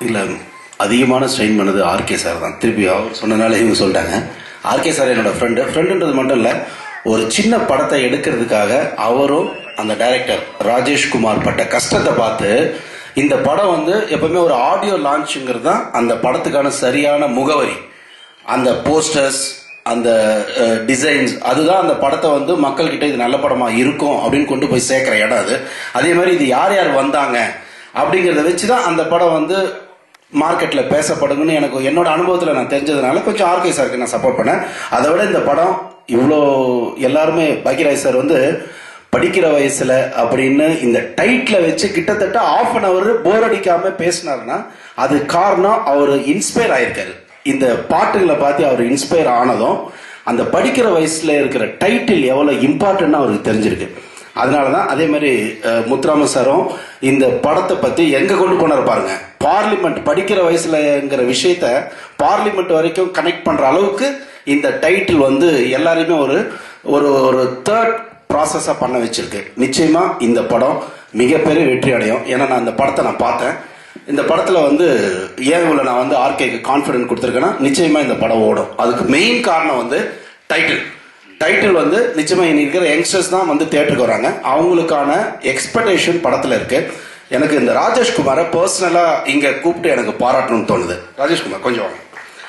இல்ல அதிகமான ஸ்ட்ரெயின் பண்ணது ஆர்கே சார் தான் திருப்பி அவர் சொன்னனால இவங்க சொல்லிட்டாங்க ஆர்கே சார் என்னோட ஃப்ரெண்டு ஃப்ரெண்டுன்றது மட்டும் இல்ல ஒரு சின்ன படத்தை எடுக்கிறதுக்காக அவரும் அந்த டைரக்டர் ராஜேஷ் குமார் பட்ட கஷ்டத்தை பார்த்து இந்த படம் வந்து எப்பவுமே ஒரு ஆடியோ லான்ச்சுங்கிறது தான் அந்த படத்துக்கான சரியான முகவரி அந்த போஸ்டர்ஸ் அந்த டிசைன்ஸ் அதுதான் அந்த படத்தை வந்து மக்கள்கிட்ட இது நல்ல படமா இருக்கும் அப்படின்னு கொண்டு போய் சேர்க்கிற இடம் அது அதே மாதிரி இது யார் யார் வந்தாங்க அப்படிங்கிறத வச்சு தான் அந்த படம் வந்து மார்க்கெட்ல பேசப்படுங்கன்னு எனக்கு என்னோட அனுபவத்தில் நான் தெரிஞ்சதுனால கொஞ்சம் ஆர்கே சாருக்கு நான் சப்போர்ட் பண்ணேன் அதை விட இந்த படம் இவ்வளோ எல்லாருமே பாக்கியராஜ் சார் வந்து படிக்கிற வயசுல அப்படின்னு இந்த டைட்டில் வச்சு கிட்டத்தட்ட ஆஃப் அன் அவர் போர் அடிக்காம பேசினாருன்னா அது காரணம் அவர் இன்ஸ்பயர் ஆயிருக்காரு இந்த பாட்டுகளை பார்த்து அவர் இன்ஸ்பயர் ஆனதும் அந்த படிக்கிற வயசுல இருக்கிற டைட்டில் எவ்வளவு இம்பார்ட்டன்ட் அவருக்கு தெரிஞ்சிருக்கு அதனாலதான் அதே மாதிரி அஹ், முத்துராம சாரும் இந்த படத்தை பத்தி எங்க கொண்டு போனார் பாருங்க பார்லிமெண்ட் படிக்கிற வயசுலங்கிற விஷயத்த பார்லிமெண்ட் வரைக்கும் கனெக்ட் பண்ற அளவுக்கு இந்த டைட்டில் வந்து எல்லாரையுமே ஒரு ஒரு ஒரு தேர்ட் ப்ராசஸா பண்ண வச்சிருக்கு நிச்சயமா இந்த படம் மிகப்பெரிய வெற்றி அடையும் ஏன்னா நான் இந்த படத்தை நான் பார்த்தேன் இந்த படத்துல வந்து ஏன் இவ்வளவு நான் வந்து ஆர்கேக்கு கான்பிடன்ட் கொடுத்துருக்கேன்னா நிச்சயமா இந்த படம் ஓடும் அதுக்கு மெயின் காரணம் வந்து டைட்டில் டைட்டில் வந்து நிச்சயமா இன்னைக்கு இருக்கிற யங்ஸ்டர்ஸ் தான் வந்து தியேட்டருக்கு வராங்க அவங்களுக்கான எக்ஸ்பெக்டேஷன் படத்துல இருக்கு எனக்கு இந்த ராஜேஷ்குமாரை பர்சனலா இங்க கூப்பிட்டு எனக்கு பாராட்டணும்னு தோணுது ராஜேஷ்குமார் கொஞ்சம் வாங்க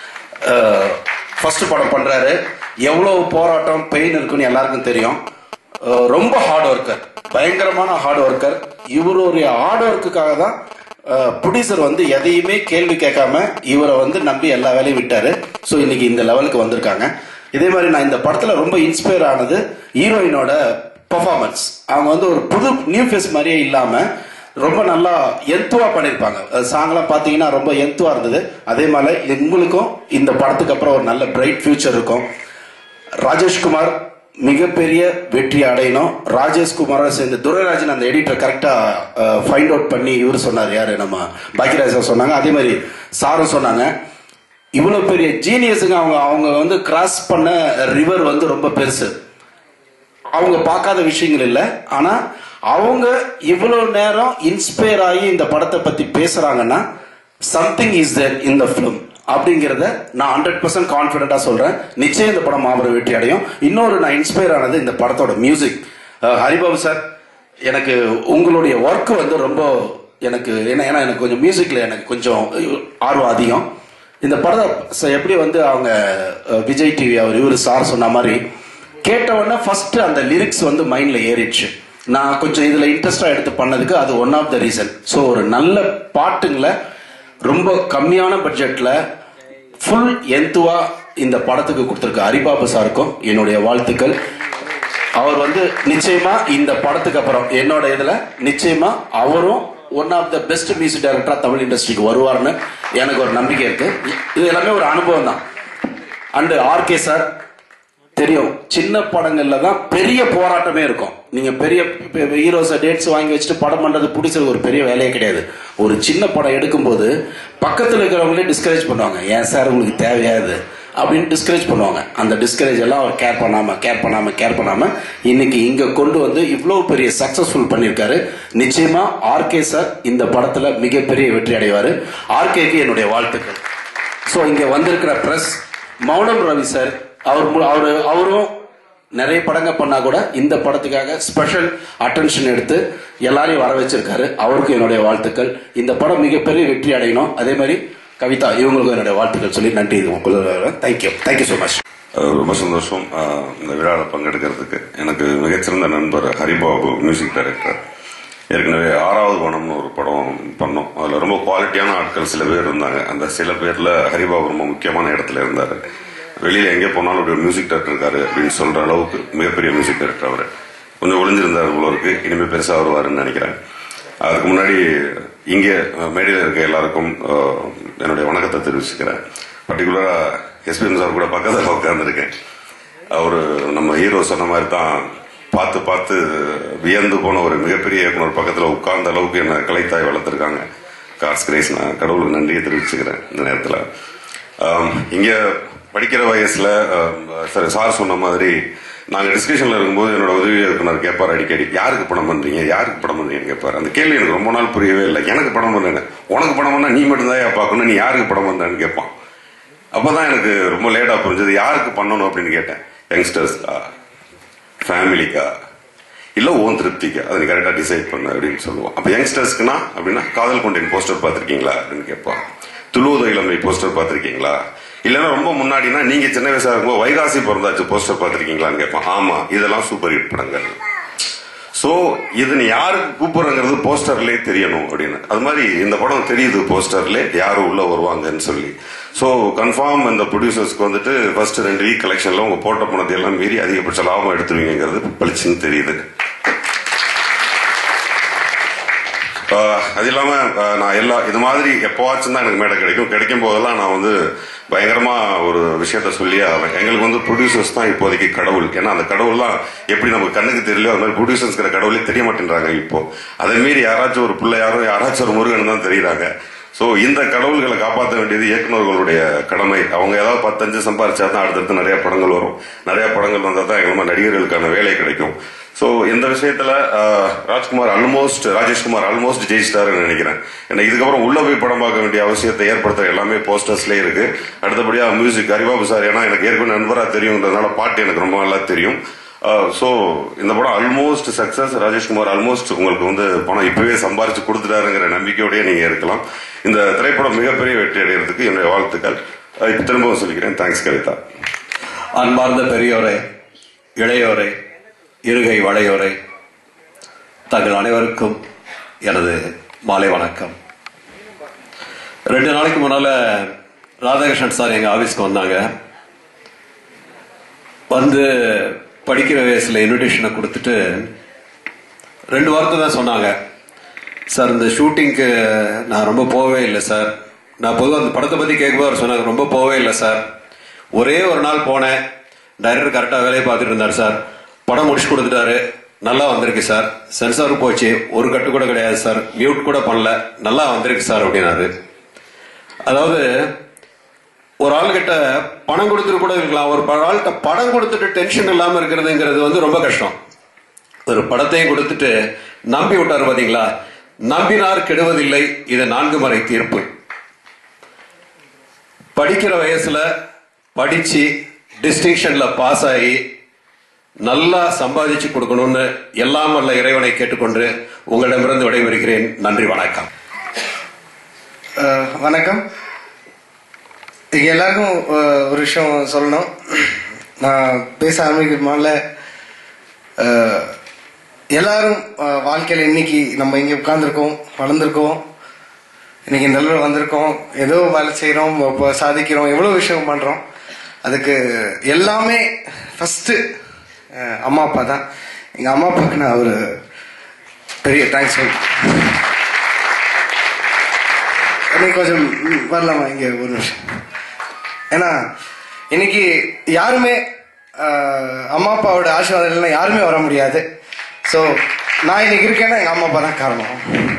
ஃபர்ஸ்ட் படம் பண்றாரு எவ்வளவு போராட்டம் பெயின் இருக்குன்னு எல்லாருக்கும் தெரியும் அஹ் ரொம்ப ஹார்ட் ஒர்க்கர் பயங்கரமான ஹார்ட் ஒர்க்கர் இவருடைய ஹார்ட் ஒர்க்குக்காக தான் ப்ரொடியூசர் வந்து எதையுமே கேள்வி கேட்காம இவரை வந்து நம்பி எல்லா வேலையும் விட்டாரு ஸோ இன்னைக்கு இந்த லெவலுக்கு வந்திருக்காங்க இதே மாதிரி நான் இந்த படத்துல ரொம்ப இன்ஸ்பயர் ஆனது ஹீரோயினோட பெர்ஃபார்மன்ஸ் அவங்க வந்து ஒரு புது நியூ ஃபேஸ் மாதிரியே இல்லாம ரொம்ப நல்லா எந்துவா பண்ணிருப்பாங்க சாங்லாம் பாத்தீங்கன்னா ரொம்ப எந்துவா இருந்தது அதே மாதிரி உங்களுக்கும் இந்த படத்துக்கு அப்புறம் ஒரு நல்ல பிரைட் ஃபியூச்சர் இருக்கும் ராஜேஷ்குமார் மிகப்பெரிய வெற்றி அடையணும் ராஜேஷ்குமாரோட சேர்ந்து துரைராஜன் அந்த எடிட்டர் கரெக்டா ஃபைண்ட் அவுட் பண்ணி இவர் சொன்னார் யாரு நம்ம பாக்கியராஜ் சார் சொன்னாங்க அதே மாதிரி சாரும் சொன்னாங்க இவ்வளவு பெரிய ஜீனியஸுங்க அவங்க அவங்க வந்து கிராஸ் பண்ண ரிவர் வந்து ரொம்ப பெருசு அவங்க பார்க்காத விஷயங்கள் இல்லை ஆனா அவங்க இவ்வளவு நேரம் இன்ஸ்பயர் ஆகி இந்த படத்தை பத்தி பேசுறாங்கன்னா something is there in the film அப்படிங்கிறத நான் ஹண்ட்ரட் பர்சன்ட் கான்பிடண்டா சொல்றேன் நிச்சயம் இந்த படம் மாபெரும் வெற்றி அடையும் இன்னொரு நான் இன்ஸ்பயர் ஆனது இந்த படத்தோட மியூசிக் ஹரிபாபு சார் எனக்கு உங்களுடைய ஒர்க் வந்து ரொம்ப எனக்கு ஏன்னா ஏன்னா எனக்கு கொஞ்சம் மியூசிக்ல எனக்கு கொஞ்சம் ஆர்வம் அதிகம் இந்த படத்தை எப்படி வந்து அவங்க அஹ், விஜய் டிவி அவர் இவரு சார் சொன்ன மாதிரி கேட்ட உடனே ஃபர்ஸ்ட் அந்த லிரிக்ஸ் வந்து மைண்ட்ல ஏறிடுச்சு நான் கொஞ்சம் இதுல இன்ட்ரெஸ்டா எடுத்து பண்ணதுக்கு அது one of the reason so ஒரு நல்ல பாட்டுங்களை ரொம்ப கம்மியான பட்ஜெட்ல ஃபுல் எந்துவா இந்த படத்துக்கு கொடுத்திருக்க ஹரிபாபு சாருக்கும் என்னுடைய வாழ்த்துக்கள் அவர் வந்து நிச்சயமா இந்த படத்துக்கு அப்புறம் என்னோட இதுல நிச்சயமா அவரும் one of the best music டைரக்டரா தமிழ் இண்டஸ்ட்ரிக்கு வருவார்னு எனக்கு ஒரு நம்பிக்கை இருக்கு இது எல்லாமே ஒரு அனுபவம் தான் அண்ட் ஆர்கே சார் தெரியும் சின்ன படங்கள்ல தான் பெரிய போராட்டமே இருக்கும் நீங்க பெரிய ஹீரோஸை டேட்ஸ் வாங்கி வச்சுட்டு படம் பண்றது பிடிச்சது ஒரு பெரிய வேலையே கிடையாது ஒரு சின்ன படம் எடுக்கும்போது பக்கத்துல இருக்கிறவங்களே டிஸ்கரேஜ் பண்ணுவாங்க ஏன் சார் உங்களுக்கு தேவையாது அப்படின்னு டிஸ்கரேஜ் பண்ணுவாங்க அந்த டிஸ்கரேஜ் எல்லாம் அவர் கேர் பண்ணாம கேர் பண்ணாம கேர் பண்ணாம இன்னைக்கு இங்க கொண்டு வந்து இவ்வளவு பெரிய சக்சஸ்ஃபுல் பண்ணிருக்காரு நிச்சயமா ஆர்கே சார் இந்த படத்துல மிகப்பெரிய வெற்றி அடைவாரு ஆர்கேக்கு என்னுடைய வாழ்த்துக்கள் ஸோ இங்க வந்திருக்கிற பிரஸ் மௌனம் ரவி சார் அவர் மு- அவரு அவரும் நிறைய படங்க பண்ணா கூட இந்த படத்துக்காக ஸ்பெஷல் அட்டென்ஷன் எடுத்து எல்லாரையும் வர வச்சிருக்காரு அவருக்கும் என்னுடைய வாழ்த்துக்கள் இந்த படம் மிகப்பெரிய வெற்றி அடையணும் அதே மாதிரி கவிதா இவங்களுக்கும் என்னுடைய வாழ்த்துக்கள் சொல்லி நன்றி தேங்க்யூ தேங்க்யூ ஸோ மச் அஹ் ரொம்ப சந்தோஷம் அஹ் இந்த விழாவில் பங்கெடுக்கிறதுக்கு எனக்கு மிகச்சிறந்த நண்பர் ஹரிபாபு மியூசிக் டைரக்டர் ஏற்கனவே ஆறாவது வனம்னு ஒரு படம் பண்ணோம் அதில் ரொம்ப குவாலிட்டியான ஆட்கள் சில பேர் இருந்தாங்க அந்த சில பேரில் ஹரிபாபு ரொம்ப முக்கியமான இடத்துல இருந்தார் வெளியில் எங்கே போனாலும் அப்படி ஒரு மியூசிக் டைரக்டர் இருக்காரு அப்படின்னு சொல்கிற அளவுக்கு மிகப்பெரிய மியூசிக் டைரக்டர் அவர் கொஞ்சம் ஒளிஞ்சிருந்தார் இவ்வளோ இருக்கு இனிமேல் பெருசாக வருவாருன்னு நினைக்கிறேன் அதுக்கு முன்னாடி இங்கே மேடையில் இருக்க எல்லாருக்கும் அஹ், என்னுடைய வணக்கத்தை தெரிவிச்சுக்கிறேன் பர்டிகுலராக எஸ்பிஎம் சார் கூட பக்கத்தில் உட்காந்துருக்கேன் அவர் நம்ம ஹீரோ சொன்ன மாதிரி தான் பார்த்து பார்த்து வியந்து போன ஒரு மிகப்பெரிய இயக்குனர் பக்கத்தில் உட்கார்ந்த அளவுக்கு என்ன கலைத்தாய் வளர்த்துருக்காங்க கார்ஸ் கிரேஸ் நான் கடவுளுக்கு நன்றியை தெரிவிச்சுக்கிறேன் இந்த நேரத்தில் இங்கே படிக்கிற வயசில் சரி சார் சொன்ன மாதிரி நாங்க டிஸ்கஷன்ல இருக்கும்போது என்னோட உதவி இயக்குனர் கேட்பார் அடிக்கடி யாருக்கு படம் பண்றீங்க யாருக்கு படம் பண்றீங்கன்னு கேட்பாரு அந்த கேள்வி எனக்கு ரொம்ப நாள் புரியவே இல்லை எனக்கு படம் பண்ணேன் உனக்கு படம் பண்ணா நீ மட்டும்தான் ஏன் பார்க்கணும் நீ யாருக்கு படம் பண்றேன்னு கேட்பான் அப்பதான் எனக்கு ரொம்ப லேட்டா புரிஞ்சது யாருக்கு பண்ணணும் அப்படின்னு கேட்டேன் யங்ஸ்டர்ஸ்க்கா ஃபேமிலிக்கா இல்ல ஓன் திருப்திக்கு அதை நீ கரெக்டா டிசைட் பண்ணு அப்படின்னு சொல்லுவோம் அப்ப யங்ஸ்டர்ஸ்க்குனா அப்படின்னா காதல் கொண்டேன் போஸ்டர் பார்த்திருக்கீங்களா அப்படின்னு கேட்பான் துளுவத இளமை போஸ்டர் பார்த்திருக்கீங்களா இல்லைன்னா ரொம்ப முன்னாடினா நீங்க சின்ன வயசா இருக்கும்போது வைகாசி பிறந்தாச்சு போஸ்டர் பார்த்திருக்கீங்களான்னு கேட்பான் ஆமா இதெல்லாம் சூப்பர் ஹிட் படங்கள் சோ இது நீ யாருக்கு கூப்பிடுறங்கிறது போஸ்டர்லயே தெரியணும் அப்படின்னு அது மாதிரி இந்த படம் தெரியுது போஸ்டர்ல யாரு உள்ள வருவாங்கன்னு சொல்லி சோ கன்ஃபார்ம் இந்த ப்ரொடியூசர்ஸ்க்கு வந்துட்டு ஃபர்ஸ்ட் ரெண்டு வீக் கலெக்ஷன்ல உங்க போட்ட பணத்தை எல்லாம் மீறி அதிகபட்ச லாபம் எடுத்துருவீங்கிறது பளிச்சுன்னு தெரியுது ஆஹ் அது இல்லாம ஆஹ் நான் எல்லா இது மாதிரி எப்பவாச்சும் தான் எனக்கு மேடை கிடைக்கும் கிடைக்கும் போதெல்லாம் நான் வந்து பயங்கரமா ஒரு விஷயத்த சொல்லி ஆவேன் எங்களுக்கு வந்து ப்ரொடியூசர்ஸ் தான் இப்போதைக்கு கடவுள் ஏன்னா அந்த கடவுள்லாம் எப்படி நமக்கு கண்ணுக்கு தெரியலையோ அது மாதிரி ப்ரொடியூசர்ஸ்கிற கடவுளே தெரிய மாட்டேன்றாங்க இப்போ அதை மீறி யாராச்சும் ஒரு பிள்ளையாரோ யாராச்சும் ஒரு முருகன் தான் தெரியுறாங்க சோ இந்த கடவுள்களை காப்பாற்ற வேண்டியது இயக்குநர்களுடைய கடமை அவங்க ஏதாவது பத்தஞ்சு சம்பாரிச்சா தான் அடுத்தடுத்து நிறைய படங்கள் வரும் நிறைய படங்கள் வந்தா தான் எங்க நடிகர்களுக்கான வேலை கிடைக்கும் சோ இந்த விஷயத்துல ஆஹ், ராஜ்குமார் ஆல்மோஸ்ட் ராஜேஷ்குமார் ஆல்மோஸ்ட் ஜெயிச்சிட்டாருன்னு நினைக்கிறேன் ஏன்னா இதுக்கப்புறம் உள்ள போய் படம் பார்க்க வேண்டிய அவசியத்தை ஏற்படுத்துற எல்லாமே போஸ்டர்ஸ்லயே இருக்கு அடுத்தபடியா மியூசிக் ஹரிபாபு சார் ஏன்னா எனக்கு ஏற்கனவே நண்பரா தெரியுங்கிறதுனால பாட்டு எனக்கு ரொம்ப நல்லா தெரியும் ஸோ இந்த படம் ஆல்மோஸ்ட் சக்சஸ் ராஜேஷ்குமார் ஆல்மோஸ்ட் உங்களுக்கு வந்து பணம் இப்பவே சம்பாரிச்சு கொடுத்துட்டாருங்கிற நம்பிக்கையோடய நீங்க இருக்கலாம் இந்த திரைப்படம் மிகப்பெரிய வெற்றி அடைகிறதுக்கு என்னுடைய வாழ்த்துக்கள் அஹ் இப்ப திரும்பவும் சொல்லிக்கிறேன் தேங்க்ஸ் கவிதா அன்பார்ந்த பெரியோரே இளையோரே இருகை வளையோரே தங்கள் அனைவருக்கும் எனது மாலை வணக்கம் ரெண்டு நாளைக்கு முன்னால ராதாகிருஷ்ணன் சார் எங்க ஆபீஸ்க்கு வந்தாங்க வந்து படிக்கிற வயசுல இன்விடேஷனை கொடுத்துட்டு ரெண்டு வார்த்தை தான் சொன்னாங்க சார் இந்த ஷூட்டிங்க்கு நான் ரொம்ப போகவே இல்லை சார் நான் பொதுவாக அந்த படத்தை பற்றி கேட்கும்போது அவர் சொன்னாங்க ரொம்ப போகவே இல்லை சார் ஒரே ஒரு நாள் போனேன் டைரக்டர் கரெக்டாக வேலையை பார்த்துட்டு இருந்தார் சார் படம் முடிச்சு கொடுத்துட்டாரு நல்லா வந்திருக்கு சார் சென்சார் போச்சு ஒரு கட்டு கூட கிடையாது சார் மியூட் கூட பண்ணல நல்லா வந்திருக்கு சார் அப்படின்னாரு அதாவது ஒரு ஆள்கிட்ட பணம் கொடுத்துட்டு கூட இருக்கலாம் ஒரு ப- ஆள்கிட்ட படம் கொடுத்துட்டு டென்ஷன் இல்லாம இருக்கிறதுங்கிறது வந்து ரொம்ப கஷ்டம் ஒரு படத்தையும் கொடுத்துட்டு நம்பி விட்டாரு பாத்தீங்களா நம்பினார் கெடுவதில்லை இது நான்கு முறை தீர்ப்பு படிக்கிற வயசுல படிச்சு டிஸ்டிங்ஷன்ல பாஸ் ஆகி நல்லா சம்பாதிச்சு கொடுக்கணும்னு எல்லாம் வல்ல இறைவனை கேட்டுக்கொண்டு உங்களிடமிருந்து விடைபெறுகிறேன் நன்றி வணக்கம் அஹ், வணக்கம் இங்க எல்லாருக்கும் அஹ், ஒரு விஷயம் சொல்லணும் நான் பேச ஆரம்பிக்கிறதுனால அஹ், எல்லாரும் அஹ், வாழ்க்கையில இன்னைக்கு நம்ம இங்க உட்கார்ந்துருக்கோம் வளர்ந்துருக்கோம் இன்னைக்கு இந்த அளவு வந்திருக்கோம் ஏதோ வேலை செய்கிறோம் இப்போ சாதிக்கிறோம் எவ்வளோ விஷயம் பண்ணுறோம் அதுக்கு எல்லாமே ஃபஸ்ட்டு அம்மா அப்பா தான் எங்கள் அம்மா அப்பாவுக்கு நான் ஒரு பெரிய தேங்க்ஸ் சொல்றேன் இன்னைக்கு கொஞ்சம் ம், வரலாமா இங்க ஒரு நிமிஷம் ஏன்னா இன்னைக்கு யாருமே ஆஹ், அம்மா அப்பாவோட ஆசீர்வாதம் இல்லைன்னா யாருமே வர முடியாது ஸோ நான் இன்னைக்கு இருக்கேன்னா எங்க அம்மா அப்பா தான் காரணம்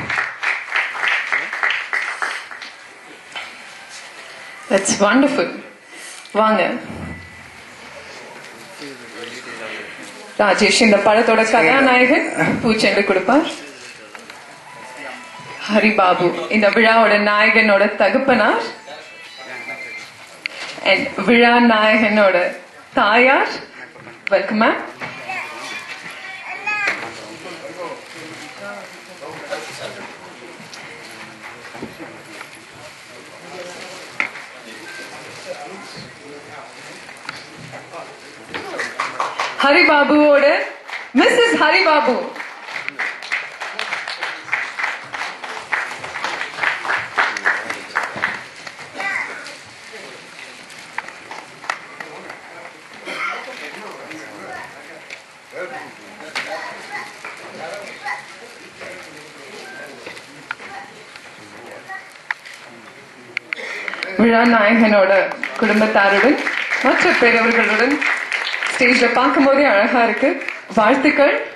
That's wonderful. வாங்க ராஜேஷ் இந்த படத்தோட கதாநாயகன் பூச்செண்டு கொடுப்பார் ஹரிபாபு இந்த விழாவோட நாயகனோட தகப்பனார் and விழா நாயகனோட தாயார் வெல்கம் மேம் ஹரிபாபுவோட மிஸ்ஸஸ் ஹரிபாபு விழா நாயகனோட குடும்பத்தாருடன் மற்ற பெரியவர்களுடன் ஸ்டேஜ்ல பார்க்கும்போதே அழகா இருக்கு வாழ்த்துக்கள்